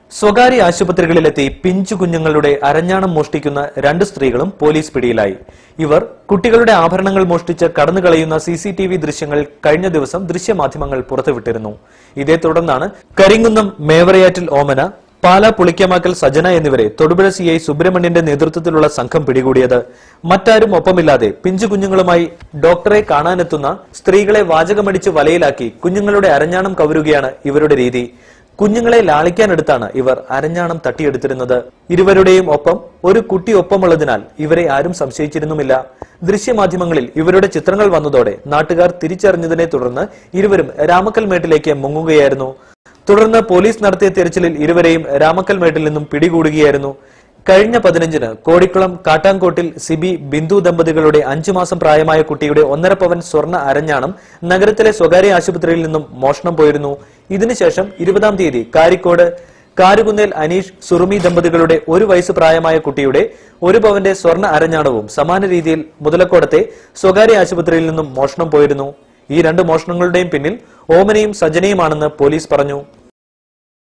സ്വകാര്യ ആശുപത്രികളിലെത്തി പിഞ്ചു കുഞ്ഞുങ്ങളുടെ അരഞ്ഞാണം മോഷ്ടിക്കുന്ന രണ്ട് സ്ത്രീകളും പോലീസ് പിടിയിലായി ഇവർ കുട്ടികളുടെ ആഭരണങ്ങൾ മോഷ്ടിച്ച് കടന്നുകളയുന്ന സി സി ടി വി ദൃശ്യങ്ങൾ കഴിഞ്ഞ ദിവസം ദൃശ്യമാധ്യമങ്ങൾ പുറത്തുവിട്ടിരുന്നു ഇതേ തുടർന്നാണ് കരിങ്കുന്നം മേവറയാറ്റിൽ ഓമന പാല പുളിക്കമാക്കൽ സജന എന്നിവരെ തൊടുപുഴ സി ഐ സുബ്രഹ്മണ്യന്റെ നേതൃത്വത്തിലുള്ള സംഘം പിടികൂടിയത് മറ്റാരും ഒപ്പമില്ലാതെ പിഞ്ചു കുഞ്ഞുങ്ങളുമായി ഡോക്ടറെ കാണാനെത്തുന്ന സ്ത്രീകളെ വാചകമടിച്ച് വലയിലാക്കി കുഞ്ഞുങ്ങളുടെ അരഞ്ഞാണം കവരുകയാണ് ഇവരുടെ രീതി കുഞ്ഞുങ്ങളെ ലാളിക്കാനെടുത്താണ് ഇവർ അരഞ്ഞാണം തട്ടിയെടുത്തിരുന്നത് ഇരുവരുടെയും ഒപ്പം ഒരു കുട്ടി ഒപ്പമുള്ളതിനാൽ ഇവരെ ആരും സംശയിച്ചിരുന്നുമില്ല ദൃശ്യമാധ്യമങ്ങളിൽ ഇവരുടെ ചിത്രങ്ങൾ വന്നതോടെ നാട്ടുകാർ തിരിച്ചറിഞ്ഞതിനെ തുടർന്ന് ഇരുവരും രാമക്കൽമേട്ടിലേക്ക് മുങ്ങുകയായിരുന്നു തുടർന്ന് പോലീസ് നടത്തിയ തെരച്ചിലിൽ ഇരുവരെയും രാമക്കൽമേട്ടിൽ നിന്നും പിടികൂടുകയായിരുന്നു കഴിഞ്ഞ പതിനഞ്ചിന് കോടിക്കുളം കാട്ടാങ്കോട്ടിൽ സിബി ബിന്ദു ദമ്പതികളുടെ അഞ്ചു മാസം പ്രായമായ കുട്ടിയുടെ ഒന്നര പവൻ സ്വർണ്ണ അരഞ്ഞാണം നഗരത്തിലെ സ്വകാര്യ ആശുപത്രിയിൽ നിന്നും മോഷണം പോയിരുന്നു ഇതിനുശേഷം ഇരുപതാം തീയതി കാരിക്കോട് കാരുകുന്നേൽ അനീഷ് സുറുമി ദമ്പതികളുടെ ഒരു വയസ്സ് പ്രായമായ കുട്ടിയുടെ ഒരു പവന്റെ സ്വർണ്ണ അരഞ്ഞാണവും സമാന രീതിയിൽ മുതലക്കോടത്തെ സ്വകാര്യ ആശുപത്രിയിൽ നിന്നും മോഷണം പോയിരുന്നു ഈ രണ്ട് മോഷണങ്ങളുടെയും പിന്നിൽ ഓമനയും സജനയുമാണെന്ന് പോലീസ് പറഞ്ഞു